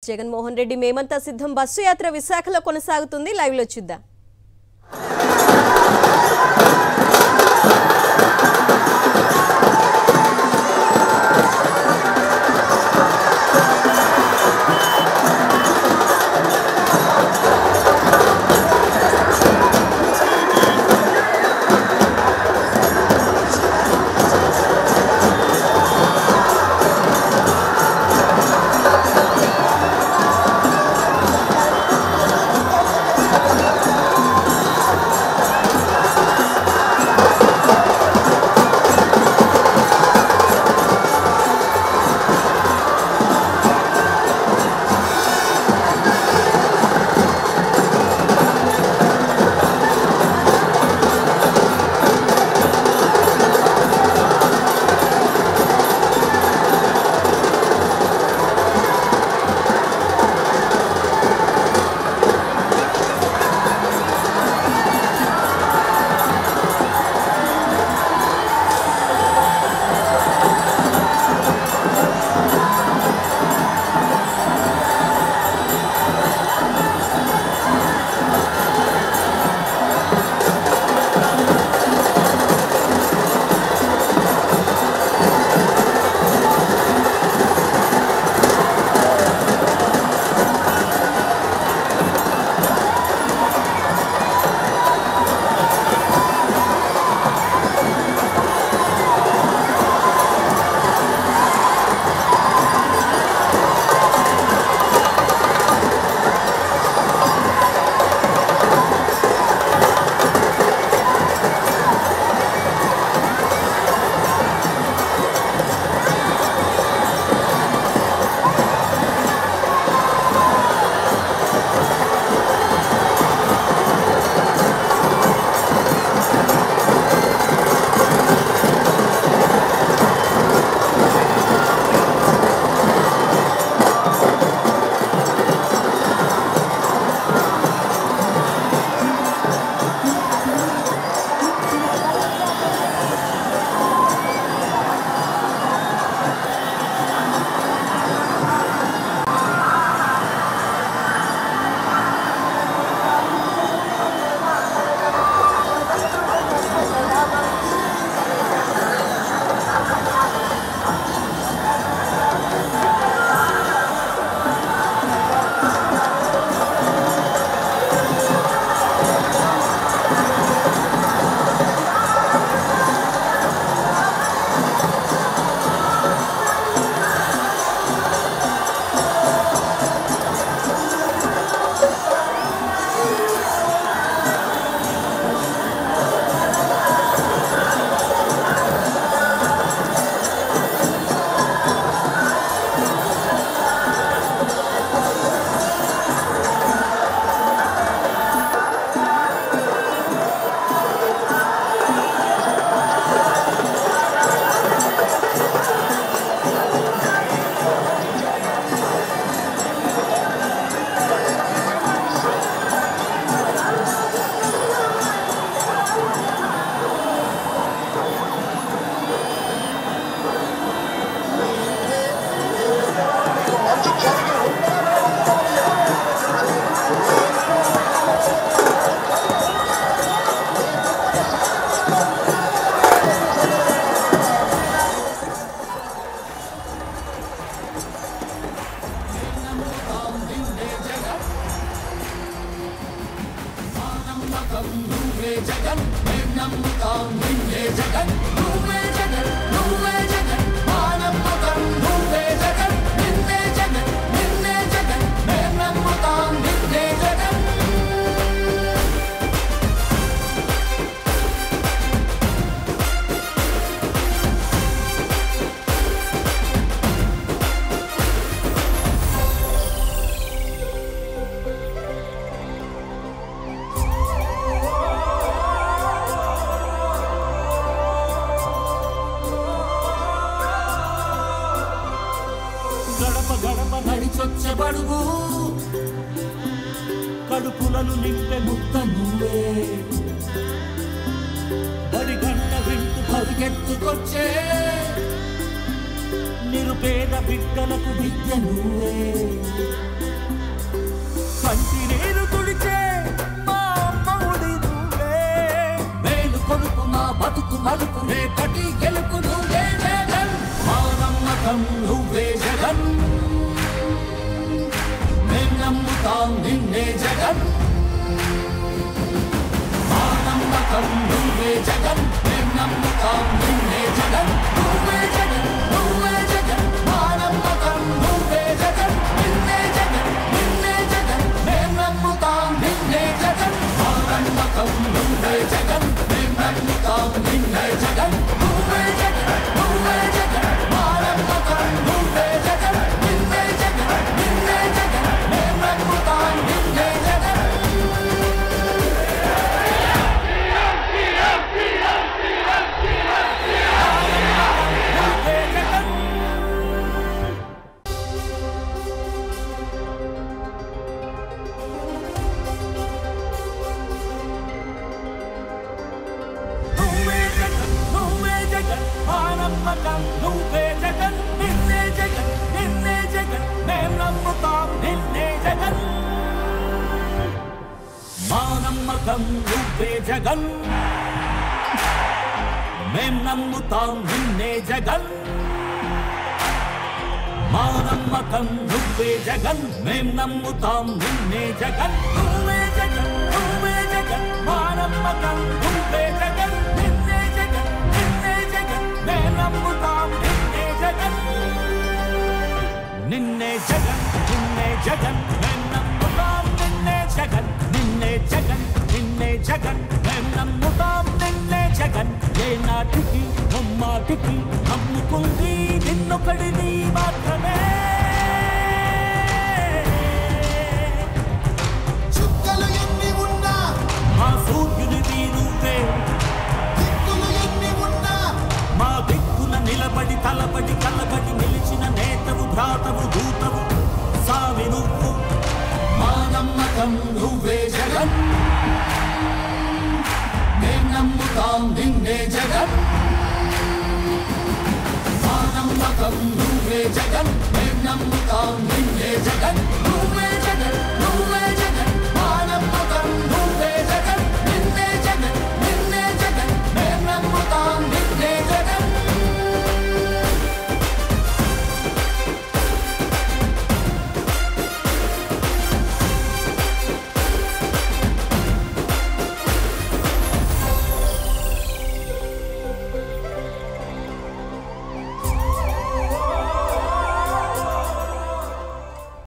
జగన్మోహన్ రెడ్డి మేమంతా సిద్ధం బస్సు యాత్ర విశాఖలో కొనసాగుతుంది లైవ్ లో చూద్దాం గడప గడప నడిచొచ్చబడుగు కడుపులను నింపే ముక్త నువ్వే బడి గంట వింటూ పరిగెత్తుకొచ్చే నిరుపేద బిడ్డలకు విద్య నువ్వే మలుపు రేపటి గెలుపు నువ్వే జగన్ మా నమ్మకం నువ్వే జగన్ మేం నమ్ముతాం నిన్నే జగన్ మా నమ్మకం నువ్వే జగన్ మేం నమ్ముతాం నిన్నే జగన్ నువ్వే జగన్ నువ్వే జగన్ మా నమ్మకం నువ్వే జగన్ నిన్నే జగన్ నిన్నే జగన్ మేం నమ్ముతాం నిన్నే జగన్ మా నమ్మకం నువ్వే జగన్ మేం నమ్ముతాం నిన్నే జగన్ నువ్వే జగన్ నువ్వే జగన్ మా నమ్మకం నువ్వే జగన్ నిన్నే జగన్ నిన్నే జగన్ మేం నమ్ముతాం నిన్నే జగన్ నువ్వే జగన్ నువ్వే జగన్ నువ్వే జగన్ మా నమ్మకం నువ్వే జగన్ నిన్నే జగన్ నిన్నే జగన్ మేం నమ్ముతాం నిన్నే జగన్ మా నమ్మకం నువ్వే జగన్ మేం నమ్ముతాం నిన్నే జగన్ మా నమ్మకం నువ్వే జగన్ మేం నమ్ముతాం నిన్నే జగన్ నువ్వే జగన్ నువ్వే జగన్ మా నమ్మకం నువ్వే జగన్ నిన్నే జగన్ నిన్నే జగన్ మేం నమ్ముతాం నిన్నే జగన్ నిన్నే జగన్ నిన్నే జగన్ మేం నమ్ముతాం నిన్నే జగన్ నిన్నే జగన్ నిన్నే జగన్ మేం నమ్ముతాం నిన్నే జగన్ ఏ నాటికి నమ్మాటికి నమ్ముకుంది నిన్నొకడిని మాత్రమే చుక్కలు ఎన్ని ఉన్నా మా సూర్యునిది నువ్వే దిక్కులు ఎన్ని ఉన్నా మా దిక్కున నిలబడి తలబడి కలబడి నిలిచిన నేతవు భ్రాతవు దూతవు సామి నువ్వు మా నమ్మకం నువ్వే జగన్ మేం నమ్ముతాం నిన్నే జగన్ మా నమ్మకం నువ్వే జగన్ మేం నమ్ముతాం నిన్నే